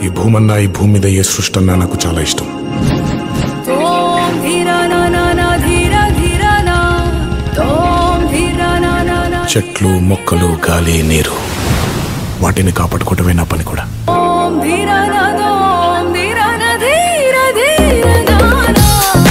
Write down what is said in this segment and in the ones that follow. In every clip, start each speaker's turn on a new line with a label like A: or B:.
A: ఈ భూమన్నా ఈ భూమి మీద ఏ సృష్టి అన్నా నాకు చాలా ఇష్టం
B: ఓం ధీర నా నా నా ధీర ధీర నా ఓం ధీర నా నా నా
A: చెట్లు మొక్కలు గాలి నీరు వాటిని కాపాడుకోవటమే నా పని కూడా
B: ఓం ధీర నా ఓం ధీర నా ధీర ధీర నా నా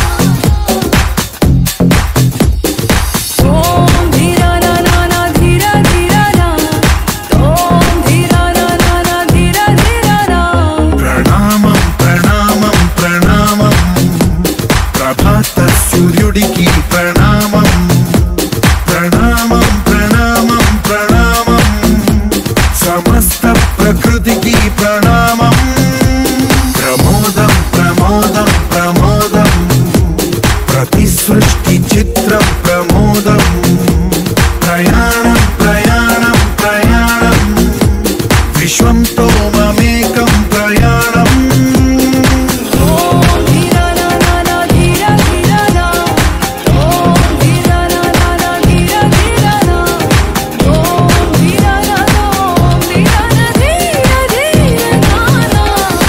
B: ఓం ధీర నా నా నా ధీర ధీర నా ఓం ధీర నా నా నా ధీర ధీర నా
C: ప్రణామం ప్రణామం ప్రణామం ప్రభాత సూర్యుడికి ప్రణామం ప్రణామం ప్రణామం ప్రణామం సమస్త ప్రకృతికి ప్రణామం ప్రమోదం ప్రమోదం ప్రమోదం ప్రతి సృష్టి చిత్రం ప్రమోదం ప్రయాణం ప్రయాణం ప్రయాణం విశ్వంతో మమేకం ప్రయాణం
B: ఓం ధీర నా నా నా ధీర ధీర నా ఓం ధీర నా నా నా ధీర ధీర నా ఓం ధీర నా ఓం ధీర నా ధీర ధీర నా నా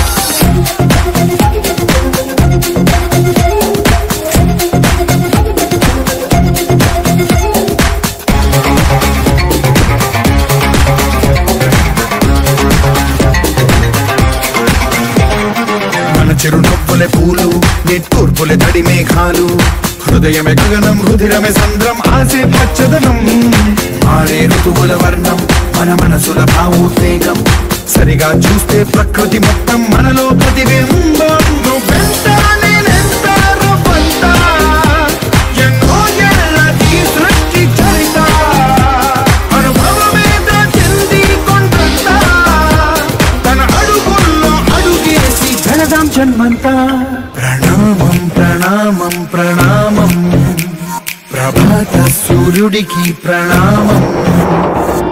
C: మన చిరునవ్వులే పూలు నిట్టూర్పులే తడి మేఘాలు హృదయమే గగనం రుధిరమే సంద్రం ఆసే పచ్చదనం ఆరే ఋతువుల వర్ణం మన మనసుల భావోద్వేగం సరిగా చూస్తే ప్రకృతి మొత్తం మనలో ప్రతిబింబం నువ్వెంత నేనెంత రవ్వంత, ఎన్నో ఏళ్ళది సృష్టి చరిత అనుభవమేద చెంది కొండంత తన అడుగుల్లో అడుగేసి ఘనదాం జన్మంతా ప్రణామం ప్రణామం ప్రణామం ప్రభాత సూర్యుడికి ప్రణామం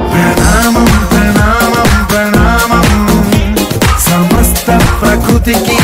C: ప్రణామం ప్రణామం ప్రణామం సమస్త ప్రకృతికి